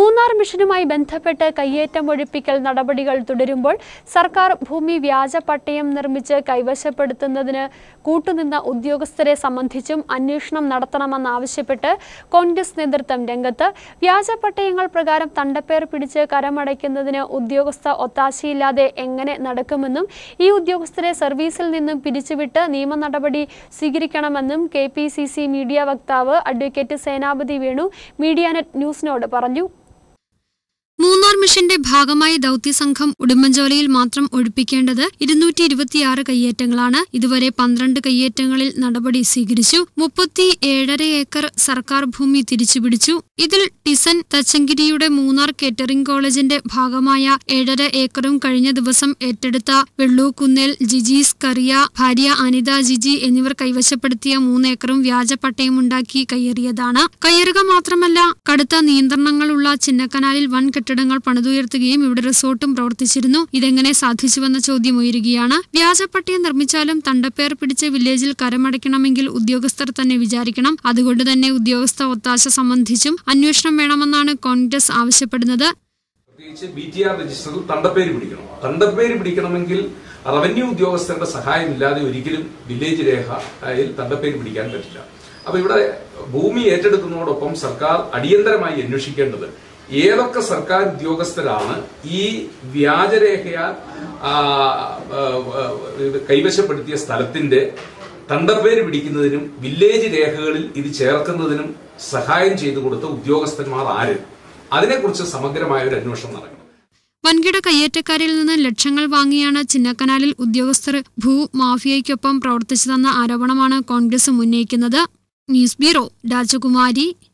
മൂന്നാർ മിഷനുമായി ബന്ധപ്പെട്ട് കയ്യേറ്റം ഒഴിപ്പിക്കൽ നടപടികൾ തുടരുമ്പോൾ സർക്കാർ ഭൂമി വ്യാജ പട്ടയം നിർമ്മിച്ച് കൈവശപ്പെടുത്തുന്നതിന് കൂട്ടുനിന്ന ഉദ്യോഗസ്ഥരെ സംബന്ധിച്ചും അന്വേഷണം നടത്തണമെന്നാവശ്യപ്പെട്ട് കോൺഗ്രസ് നേതൃത്വം രംഗത്ത് വ്യാജ പട്ടയങ്ങൾ പ്രകാരം തണ്ടപ്പേർ പിടിച്ച് കരമടയ്ക്കുന്നതിന് ഉദ്യോഗസ്ഥ ഒത്താശയില്ലാതെ എങ്ങനെ നടക്കുമെന്നും ഈ ഉദ്യോഗസ്ഥരെ സർവീസിൽ നിന്നും പിരിച്ചുവിട്ട് നിയമ നടപടി സ്വീകരിക്കണമെന്നും K P C C media വക്താവ് അഡ്വക്കേറ്റ് സേനാപതി വേണു മീഡിയാനെറ്റ് ന്യൂസിനോട് പറഞ്ഞു മൂന്നാർ മിഷന്റെ ഭാഗമായി ദൗത്യസംഘം ഉടുമ്പൻചോലയിൽ മാത്രം ഒഴിപ്പിക്കേണ്ടത് ഇരുന്നൂറ്റി ഇരുപത്തിയാറ് കയ്യേറ്റങ്ങളാണ് ഇതുവരെ പന്ത്രണ്ട് കയ്യേറ്റങ്ങളിൽ നടപടി സ്വീകരിച്ചു മുപ്പത്തി ഏഴര ഏക്കർ സർക്കാർ ഭൂമി തിരിച്ചുപിടിച്ചു ഇതിൽ ടിസൻ തച്ചങ്കിരിയുടെ മൂന്നാർ കേറ്ററിംഗ് കോളേജിന്റെ ഭാഗമായ ഏഴര ഏക്കറും കഴിഞ്ഞ ദിവസം ഏറ്റെടുത്ത വെള്ളൂക്കുന്നേൽ ജിജീസ് കറിയ ഭാര്യ അനിത ജിജി എന്നിവർ കൈവശപ്പെടുത്തിയ മൂന്നേക്കറും വ്യാജ പട്ടയമുണ്ടാക്കി കയ്യേറിയതാണ് കയ്യേറുക മാത്രമല്ല കടുത്ത നിയന്ത്രണങ്ങളുള്ള ചിന്നക്കനാലിൽ വൻ കെട്ടിടങ്ങൾ പണിതുയർത്തുകയും ഇവിടെ റിസോർട്ടും പ്രവർത്തിച്ചിരുന്നു ഇതെങ്ങനെ സാധിച്ചുവെന്ന ചോദ്യം ഉയരുകയാണ് വ്യാജ പട്ടയം നിർമ്മിച്ചാലും തണ്ടപ്പേർ പിടിച്ച് വില്ലേജിൽ കരമടയ്ക്കണമെങ്കിൽ ഉദ്യോഗസ്ഥർ തന്നെ വിചാരിക്കണം അതുകൊണ്ട് തന്നെ ഉദ്യോഗസ്ഥ ഒത്താശ സംബന്ധിച്ചും അന്വേഷണം വേണമെന്നാണ് കോൺഗ്രസ് ആവശ്യപ്പെടുന്നത് പ്രത്യേകിച്ച് ബി ടി ആർ രജിസ്റ്ററിൽ തണ്ടപ്പേര് പിടിക്കണം തണ്ടപ്പേര് പിടിക്കണമെങ്കിൽ റവന്യൂ ഉദ്യോഗസ്ഥരുടെ സഹായമില്ലാതെ ഒരിക്കലും വില്ലേജ് രേഖയിൽ തണ്ടപ്പേര് പിടിക്കാൻ പറ്റില്ല അപ്പൊ ഇവിടെ ഭൂമി ഏറ്റെടുക്കുന്നതോടൊപ്പം സർക്കാർ അടിയന്തരമായി അന്വേഷിക്കേണ്ടത് ഏതൊക്കെ സർക്കാർ ഉദ്യോഗസ്ഥരാണ് ഈ വ്യാജരേഖയാൽ ആ, ആ, ആ, ഇത് കൈവശപ്പെടുത്തിയ സ്ഥലത്തിന്റെ തണ്ടപ്പേര് പിടിക്കുന്നതിനും വില്ലേജ് രേഖകളിൽ ഇത് ചേർക്കുന്നതിനും സഹായം ചെയ്തു കൊടുത്ത ഉദ്യോഗസ്ഥന്മാർ ആര് അതിനെക്കുറിച്ച് സമഗ്രമായ ഒരു അന്വേഷണം നടക്കണം വൻകിട കയ്യേറ്റക്കാരിൽ നിന്ന് ലക്ഷങ്ങൾ വാങ്ങിയാണ് ചിന്നക്കനാലിൽ ഉദ്യോഗസ്ഥർ ഭൂമാഫിയയ്ക്കൊപ്പം പ്രവർത്തിച്ചതെന്ന ആരോപണമാണ് കോൺഗ്രസ് ഉന്നയിക്കുന്നത് ന്യൂസ് ബ്യൂറോ രാജകുമാരി